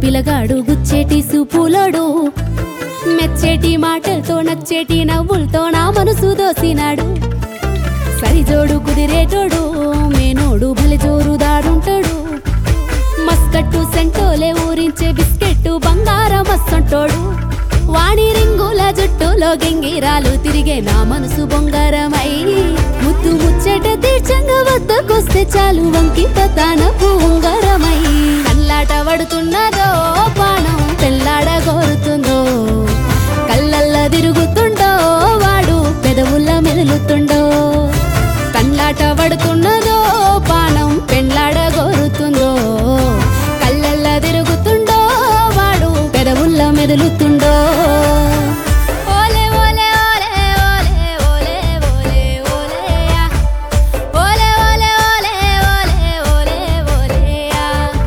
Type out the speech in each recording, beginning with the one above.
పిలగాడు గుచ్చేటి సూపులోడు మెచ్చేటి మాటలతో నచ్చేటి నవ్వులతో నా మనసు దోసినాడు సరిజోడు కుదిరేటోడు మేనోడు భలే జోరుదారుంటాడు మస్కట్టు సెంటోలే ఊరించే బిస్కెట్టు బంగారం మస్సంటోడు వాణి రింగుల జుట్టులో గెంగిరాలు తిరిగే నా మనసు బొంగారమై ముద్దు ముచ్చట తీర్చంగా వద్దకొస్తే చాలు వంకి పతాన పూంగరమై కల్లాట పడుతున్నదో పానం తెల్లాడ కోరుతుందో కళ్ళల్ల తిరుగుతుండో వాడు పెదవుల మెదులుతుండో కళ్ళాట పడుతున్నదో పానం పెళ్ళాడ గోరుతుందో కళ్ళల్ల తిరుగుతుండో వాడు పెదవుల్ల మెదులుతుండో ఓలే ఓలే ఓలే ఓలే ఓలే ఓలే ఓలేయా ఓలే ఓలే ఓలే ఓలే ఓలే ఓలేయా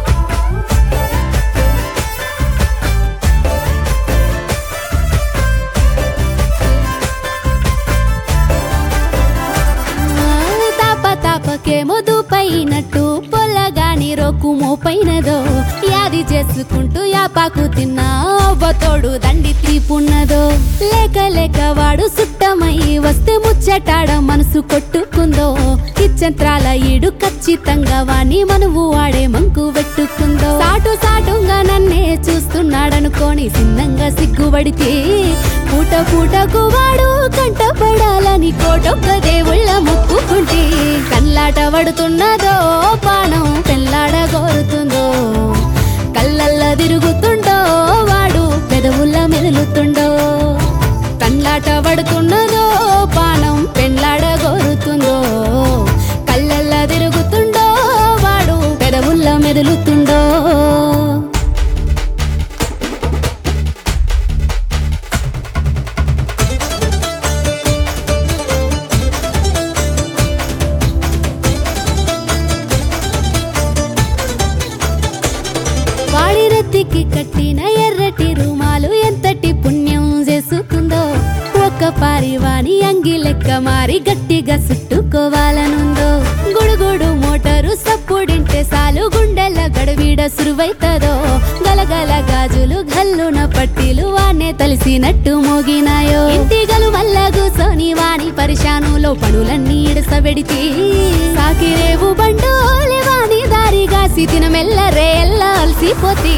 తాప తాపకేమో దూపైనట్టు పొల్లగాని రోకు మోపైనదో యాది చేసుకుంటూ యాపాకు తిన్నా అవ్వతోడు దండి తీపున్నదో లేక లేక వాడు సుట్టమై వస్తే ముచ్చటాడ మనసు కొట్టుకుందో ఇచ్చంత్రాల ఈడు ఖచ్చితంగా వాణి మనువు వాడే మంకు పెట్టుకుందో సాటు సాటుగా నన్నే చూస్తున్నాడనుకోని సిన్నంగా సిగ్గుబడితే పూట పూటకు వాడు కంటపడాలని కోటొక్క దేవుళ్ళ మొక్కుకుంటే కల్లాట పడుతున్నదో పానం పెళ్ళాడ కోరుతుందో కళ్ళల్ల తిరుగుతుండో వాడు పెదవుల్ల మెదులుతుండో కళ్ళాట పడుతున్నదో పానం పెళ్ళాడ కోరుతుందో కళ్ళల్ల తిరుగుతుండో వాడు పెదవుల్ల మెదులుతుండో వాడి రత్తికి కట్టిన ఎర్రటి రుమాలు ఎంతటి పుణ్యం చేసుకుందో ఒక్క పారివాణి అంగి లెక్క మారి గట్టిగా చుట్టుకోవాలనుందో గుడుగుడు మోటారు సప్పుడింటే సాలు గుండెల గడవీడ సురువైతదో గలగల గాజులు గల్లున పట్టీలు వానే తలిసినట్టు మోగినాయో ఇంటిగలు మల్ల కూసోని వాణి పరిశానులో పనులన్నీ ఇడసబెడితే సాకిరేవు బండోలే వాణి దారిగా సితిన మెల్లరే ఎల్లాల్సిపోతే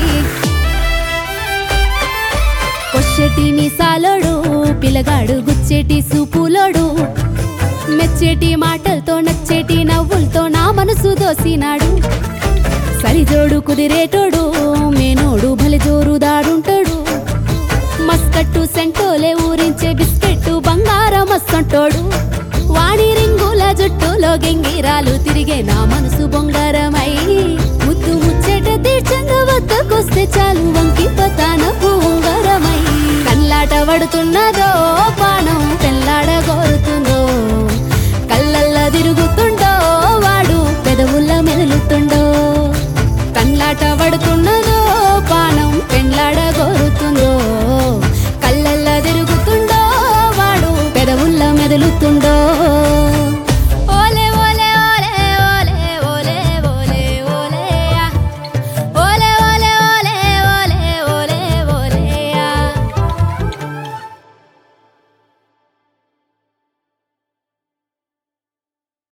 కొచ్చెటి మీసాలోడు పిలగాడు గుచ్చేటి సూపులోడు మెచ్చేటి మాటలతో నచ్చేటి నవ్వులతో నా మనసు దోసినాడు సరిజోడు కుదిరేటోడు మేనోడు భలే జోరుదారుంటాడు మస్కట్టు సెంటోలే ఊరించే బిస్కెట్టు బంగారం మస్సంటోడు వాణి రింగుల జుట్టులో గెంగిరాలు తిరిగే నా మనసు బొంగారమై ముద్దు ముచ్చట తీర్చంగా వద్దకొస్తే చాలు వంకి పతాన పూంగరమై కల్లాట పడుతున్నదో పానం తెల్లాడ కోరుతుందో కళ్ళల్ల తిరుగుతుండో వాడు పెదవుల్ల మెదులుతుండో కళ్ళాట పడుతున్నదో పానం పెళ్ళాడ కోరుతుందో కళ్ళల్ల తిరుగుతుండో వాడు పెదవుల్ల మెదులుతుండో